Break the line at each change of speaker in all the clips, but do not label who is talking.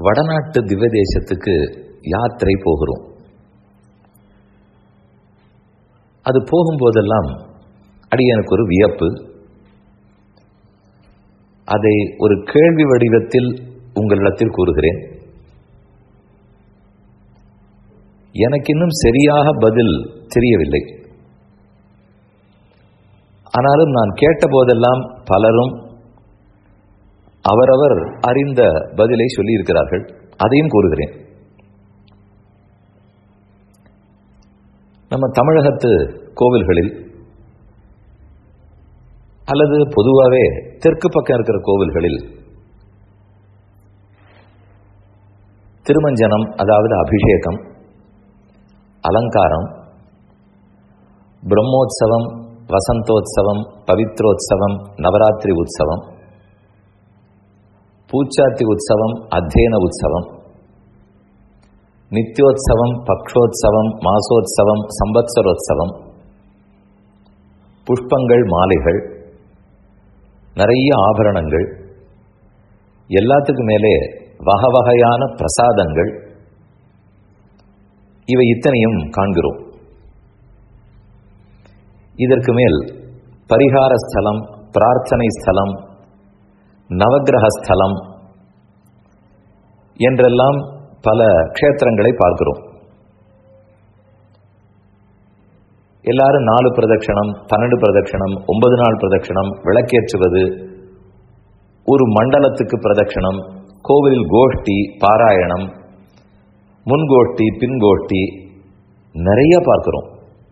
வடநாட்டு திவ்ய தேசத்துக்கு யாத்திரை போகிறோம் அது போகும்போதெல்லாம் அடியனுக்கு ஒரு வியப்பு அதை ஒரு கேள்வி வடிவத்தில் உங்களிடத்தில் கூறுகிறேன் எனக்கு இன்னும் சரியாக பதில் தெரியவில்லை ஆனாலும் நான் கேட்டபோதெல்லாம் பலரும் அவரவர் அறிந்த பதிலை சொல்லியிருக்கிறார்கள் அதையும் கூறுகிறேன் நம்ம தமிழகத்து கோவில்களில் அல்லது பொதுவாகவே தெற்கு பக்கம் இருக்கிற கோவில்களில் திருமஞ்சனம் அதாவது அபிஷேகம் அலங்காரம் பிரம்மோத்சவம் வசந்தோத்சவம் பவித்ரோத்சவம் நவராத்திரி உற்சவம் பூச்சாத்தி உற்சவம் அத்தியன உற்சவம் நித்யோத்சவம் பக்ஷோத்சவம் மாசோத்சவம் சம்பத்சரோத்சவம் புஷ்பங்கள் மாலைகள் நிறைய ஆபரணங்கள் எல்லாத்துக்கும் மேலே வகை வகையான பிரசாதங்கள் இவை இத்தனையும் காண்கிறோம் இதற்கு மேல் பரிகார ஸ்தலம் பிரார்த்தனை ஸ்தலம் நவகிரக ஸ்தலம் என்றெல்லாம் பல க்ஷேத்திரங்களை பார்க்கிறோம் எல்லாரும் நாலு பிரதட்சணம் பன்னெண்டு பிரதட்சணம் ஒன்பது நாள் பிரதட்சணம் விளக்கேற்றுவது ஒரு மண்டலத்துக்கு பிரதட்சணம் கோவிலில் கோஷ்டி பாராயணம் முன்கோஷ்டி பின்கோஷ்டி நிறைய பார்க்கிறோம்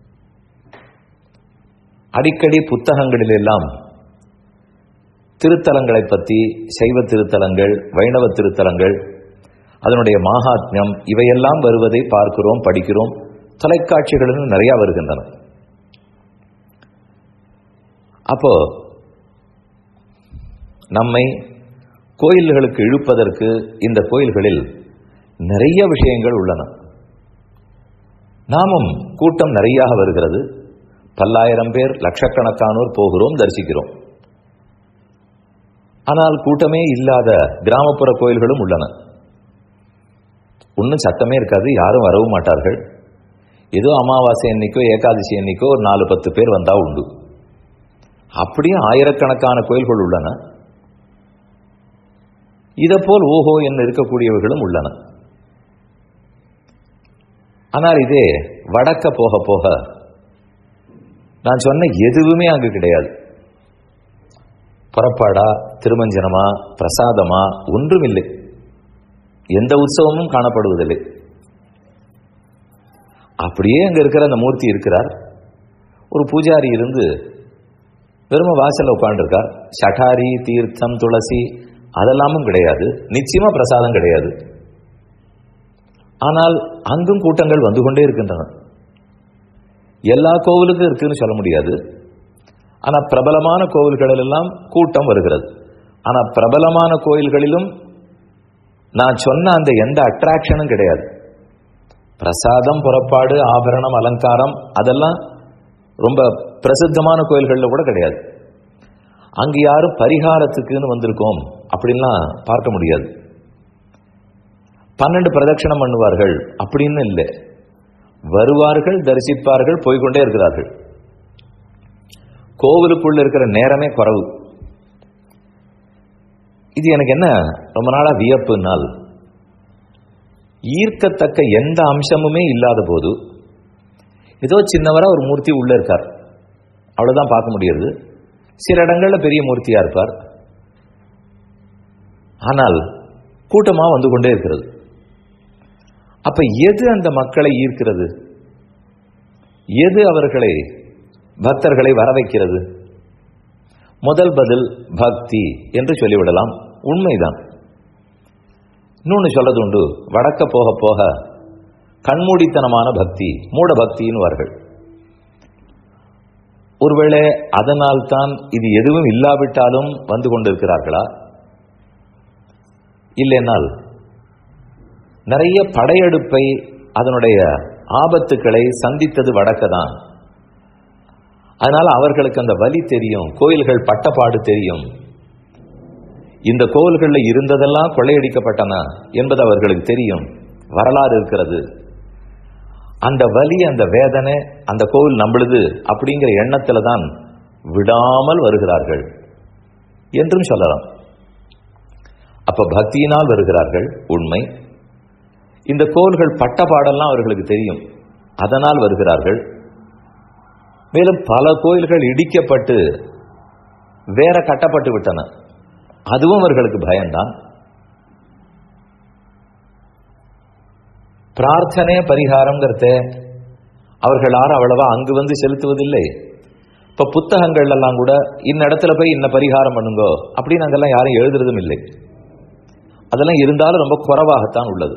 அடிக்கடி புத்தகங்களில் எல்லாம் திருத்தலங்களை பற்றி சைவ திருத்தலங்கள் வைணவ திருத்தலங்கள் அதனுடைய மாகாத்மியம் இவையெல்லாம் வருவதை பார்க்கிறோம் படிக்கிறோம் தொலைக்காட்சிகளிலும் நிறைய வருகின்றன அப்போ நம்மை கோயில்களுக்கு இழுப்பதற்கு இந்த கோயில்களில் நிறைய விஷயங்கள் உள்ளன நாமும் கூட்டம் நிறையாக வருகிறது பல்லாயிரம் பேர் லட்சக்கணக்கானோர் போகிறோம் தரிசிக்கிறோம் ஆனால் கூட்டமே இல்லாத கிராமப்புற கோயில்களும் உள்ளன ஒன்றும் சத்தமே இருக்காது யாரும் வரவும் மாட்டார்கள் ஏதோ அமாவாசை அன்னைக்கோ ஏகாதசி அன்னைக்கோ ஒரு நாலு பத்து பேர் வந்தா உண்டு அப்படியே ஆயிரக்கணக்கான கோயில்கள் உள்ளன இதை போல் ஓஹோ என்று இருக்கக்கூடியவர்களும் உள்ளன ஆனால் இதே வடக்க போக போக நான் சொன்ன எதுவுமே அங்கு கிடையாது புறப்பாடா திருமஞ்சனமா பிரசாதமா ஒன்றும் இல்லை எந்த உற்சவமும் காணப்படுவதில்லை அப்படியே அங்க இருக்கிற அந்த மூர்த்தி இருக்கிறார் ஒரு பூஜாரி இருந்து வெறும வாசல்ல உட்காந்துருக்கார் சட்டாரி தீர்த்தம் துளசி அதெல்லாமும் கிடையாது நிச்சயமா பிரசாதம் கிடையாது ஆனால் அங்கும் கூட்டங்கள் வந்து கொண்டே இருக்கின்றன எல்லா கோவிலுக்கும் இருக்குன்னு சொல்ல முடியாது ஆனா பிரபலமான கோவில்களில் எல்லாம் கூட்டம் வருகிறது ஆனா பிரபலமான கோயில்களிலும் நான் சொன்ன அந்த எந்த அட்ராக்ஷனும் கிடையாது பிரசாதம் புறப்பாடு ஆபரணம் அலங்காரம் அதெல்லாம் ரொம்ப பிரசித்தமான கோயில்களில் கூட கிடையாது அங்கு யாரும் பரிகாரத்துக்குன்னு வந்திருக்கோம் அப்படின்லாம் பார்க்க முடியாது பன்னெண்டு பிரதட்சணம் பண்ணுவார்கள் அப்படின்னு இல்லை வருவார்கள் தரிசிப்பார்கள் போய்கொண்டே இருக்கிறார்கள் கோவிலுக்குள்ள இருக்கிற நேரமே குறவு இது எனக்கு என்ன ரொம்ப நாளா வியப்புனால் ஈர்க்கத்தக்க எந்த அம்சமுமே இல்லாத போது ஏதோ சின்னவரா ஒரு மூர்த்தி உள்ள இருக்கார் அவ்வளவுதான் பார்க்க முடியாது சில இடங்கள்ல பெரிய மூர்த்தியா இருப்பார் ஆனால் கூட்டமா வந்து கொண்டே இருக்கிறது அப்ப எது அந்த மக்களை ஈர்க்கிறது எது அவர்களை பக்தர்களை வர வைக்கிறது முதல் பதில் பக்தி என்று சொல்லிவிடலாம் உண்மைதான் இன்னொன்னு சொல்றது உண்டு வடக்க போக போக கண்மூடித்தனமான பக்தி மூட பக்தின்னுவார்கள் ஒருவேளை அதனால்தான் இது எதுவும் இல்லாவிட்டாலும் வந்து கொண்டிருக்கிறார்களா இல்லைனால் நிறைய படையெடுப்பை அதனுடைய ஆபத்துக்களை சந்தித்தது வடக்கதான் அதனால அவர்களுக்கு அந்த வலி தெரியும் கோயில்கள் பட்டப்பாடு தெரியும் இந்த கோவில்களில் இருந்ததெல்லாம் கொள்ளையடிக்கப்பட்டன என்பது அவர்களுக்கு தெரியும் வரலாறு இருக்கிறது அந்த வலி அந்த வேதனை அந்த கோவில் நம்மளுது அப்படிங்கிற எண்ணத்துல தான் விடாமல் வருகிறார்கள் என்றும் சொல்லலாம் அப்ப பக்தியினால் வருகிறார்கள் உண்மை இந்த கோவில்கள் பட்ட பாடெல்லாம் அவர்களுக்கு தெரியும் அதனால் வருகிறார்கள் மேலும் பல கோயில்கள் இடிக்கப்பட்டு வேற கட்டப்பட்டு விட்டன அதுவும் அவர்களுக்கு பயம்தான் பிரார்த்தனை பரிகாரம்ங்கிறத அவர்கள் யாரும் அவ்வளவா அங்கு வந்து செலுத்துவதில்லை இப்ப புத்தகங்கள் எல்லாம் கூட இந்த இடத்துல போய் இன்ன பரிகாரம் பண்ணுங்கோ அப்படின்னு அங்கெல்லாம் யாரும் எழுதுறதும் இல்லை அதெல்லாம் இருந்தாலும் ரொம்ப குறைவாகத்தான் உள்ளது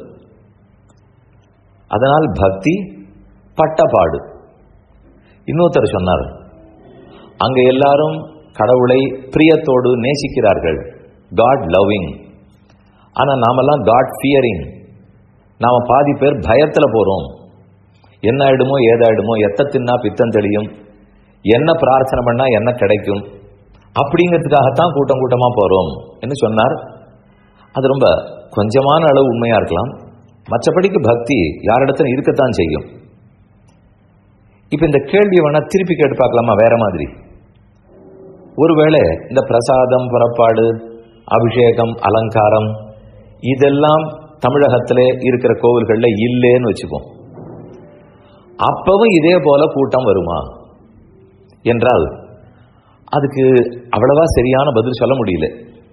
அதனால் பக்தி பட்டபாடு இன்னொருத்தர் சொன்னார் அங்க எல்லாரும் கடவுளை பிரியத்தோடு நேசிக்கிறார்கள் காட் லவ்விங் ஆனா நாமெல்லாம் காட் ஃபியரிங் நாம பாதி பேர் பயத்துல போறோம் என்ன ஆயிடுமோ ஏதாயிடுமோ எத்த தின்னா பித்தம் தெளியும் என்ன பிரார்த்தனை பண்ணா என்ன கிடைக்கும் அப்படிங்கிறதுக்காகத்தான் கூட்டம் கூட்டமா போறோம் என்று சொன்னார் அது ரொம்ப கொஞ்சமான அளவு உண்மையா இருக்கலாம் மற்றபடிக்கு பக்தி யாரிடத்துல இருக்கத்தான் செய்யும் இப்ப இந்த கேள்வியை வேணா திருப்பி கேட்டு பார்க்கலாமா வேற மாதிரி ஒருவேளை இந்த பிரசாதம் புறப்பாடு அபிஷேகம் அலங்காரம் இதெல்லாம் தமிழகத்திலே இருக்கிற கோவில்கள்ல இல்லேன்னு வச்சுப்போம் அப்பவும் இதே போல கூட்டம் வருமா என்றால் அதுக்கு அவ்வளவா சரியான பதில் சொல்ல முடியல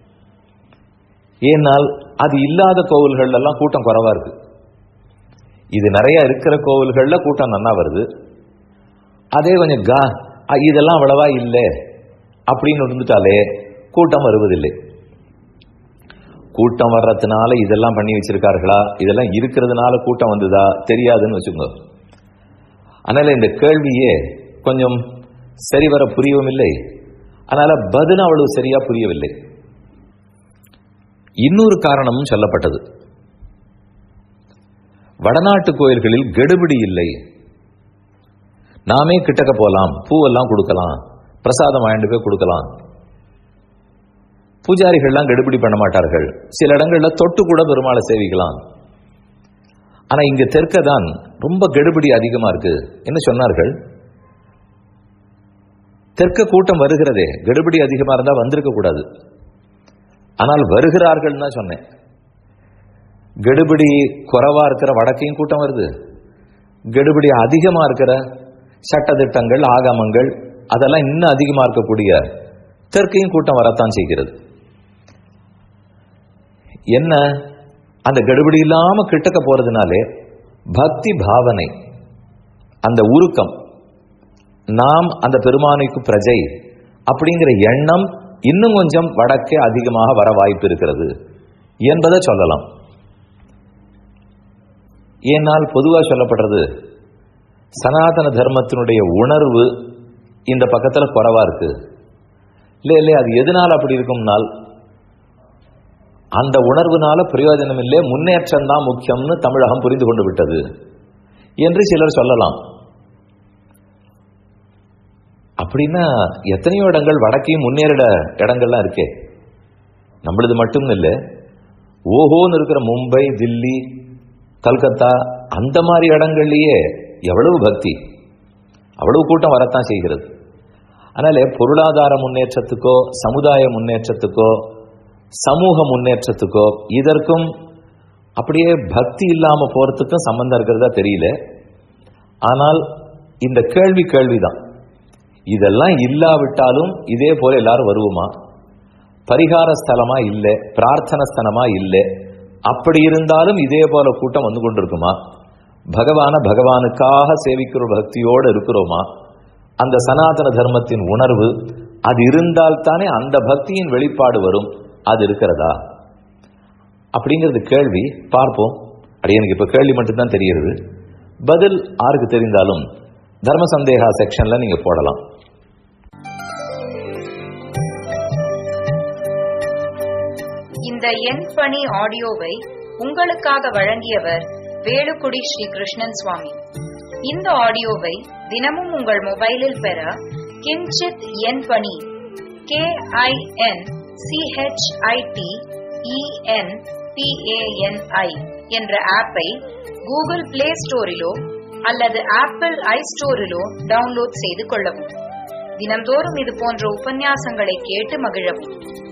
ஏனால் அது இல்லாத கோவில்கள் எல்லாம் கூட்டம் குறைவா இருக்கு இது நிறைய இருக்கிற கோவில்கள்ல கூட்டம் நன்னா வருது அதே கொஞ்சம் கா இதெல்லாம் அவ்வளவா இல்லை அப்படின்னு இருந்துட்டாலே கூட்டம் வருவதில்லை கூட்டம் வர்றதுனால இதெல்லாம் பண்ணி வச்சிருக்கார்களா இதெல்லாம் இருக்கிறதுனால கூட்டம் வந்ததா தெரியாதுன்னு வச்சுக்கோங்க அதனால இந்த கேள்வியே கொஞ்சம் சரிவர புரியவும் இல்லை அதனால பதில் அவ்வளவு சரியா புரியவில்லை இன்னொரு காரணமும் சொல்லப்பட்டது வடநாட்டு கோயில்களில் கெடுபிடி இல்லை நாமே கிட்டக்க போலாம் பூவெல்லாம் கொடுக்கலாம் பிரசாதம் வாங்கிட்டு போய் கொடுக்கலாம் பூஜாரிகள்லாம் கெடுபிடி பண்ண மாட்டார்கள் சில இடங்கள்ல தொட்டு கூட பெருமாளை சேவிக்கலாம் ஆனா இங்க தெற்க தான் ரொம்ப கெடுபிடி அதிகமா இருக்கு என்ன சொன்னார்கள் தெற்க கூட்டம் வருகிறதே கெடுபிடி அதிகமா இருந்தா வந்திருக்க கூடாது ஆனால் வருகிறார்கள் தான் சொன்னேன் கெடுபிடி குறைவா இருக்கிற வடக்கையும் கூட்டம் வருது கெடுபிடி அதிகமா இருக்கிற சட்டத்திட்டங்கள் ஆகமங்கள் அதெல்லாம் இன்னும் அதிகமா இருக்கக்கூடிய தெற்கையும் கூட்டம் வரத்தான் செய்கிறது என்ன அந்த கெடுபிடி இல்லாம கிட்டக்க போறதுனாலே பக்தி பாவனை அந்த உருக்கம் நாம் அந்த பெருமானைக்கு பிரஜை அப்படிங்கிற எண்ணம் இன்னும் கொஞ்சம் வடக்கே அதிகமாக வர வாய்ப்பு இருக்கிறது என்பதை சொல்லலாம் ஏனால் பொதுவாக சொல்லப்படுறது சனாதன தர்மத்தினுடைய உணர்வு இந்த பக்கத்துல குறைவா இருக்கு இல்லை இல்லை அது எதனால் அப்படி இருக்கும்னால் அந்த உணர்வுனால பிரயோஜனம் இல்லை முன்னேற்றம் தான் முக்கியம்னு தமிழகம் புரிந்து கொண்டு விட்டது என்று சிலர் சொல்லலாம் அப்படின்னா எத்தனையோ இடங்கள் வடக்கையும் முன்னேறிட இடங்கள்லாம் இருக்கே நம்மளது மட்டும் இல்லை ஓஹோன்னு இருக்கிற மும்பை தில்லி கல்கத்தா அந்த மாதிரி இடங்கள்லயே எவ்வளவு பக்தி அவ்வளவு கூட்டம் வரத்தான் செய்கிறது அதனால பொருளாதார முன்னேற்றத்துக்கோ சமுதாய முன்னேற்றத்துக்கோ சமூக முன்னேற்றத்துக்கோ இதற்கும் அப்படியே பக்தி இல்லாம போறதுக்கும் சம்பந்தம் இருக்கிறதா தெரியல ஆனால் இந்த கேள்வி கேள்விதான் இதெல்லாம் இல்லாவிட்டாலும் இதே போல எல்லாரும் வருவோமா பரிகார ஸ்தலமா இல்லை பிரார்த்தன ஸ்தலமா இல்லை அப்படி இருந்தாலும் இதே போல கூட்டம் வந்து கொண்டிருக்குமா பகவான பகவானுக்காக சேவிக்கிற பக்தியோடு இருக்கிறோமா அந்த சனாதன தர்மத்தின் உணர்வு அது இருந்தால் தானே அந்த பக்தியின் வெளிப்பாடு வரும் அது இருக்கிறதா அப்படிங்கிறது கேள்வி பார்ப்போம் அடி எனக்கு இப்ப கேள்வி மட்டும்தான் தெரிகிறது பதில் ஆருக்கு தெரிந்தாலும் தர்ம சந்தேகா செக்ஷன்ல நீங்க போடலாம்
இந்த எண் பணி ஆடியோவை உங்களுக்காக வழங்கியவர் வேலுக்குடி ஸ்ரீ கிருஷ்ணன் சுவாமி இந்த ஆடியோவை தினமும் உங்கள் மொபைலில் பெற கிஞ்சித் எண் பணி கே ஐ என் சிஹெச்ஐடி இஎன் பிஏஎன்ஐ என்ற ஆப்பை கூகுள் பிளே ஸ்டோரிலோ அல்லது ஆப்பிள் ஐ ஸ்டோரிலோ டவுன்லோட் செய்து கொள்ளவும் தினம்தோறும் இது போன்ற உபன்யாசங்களை கேட்டு மகிழவும்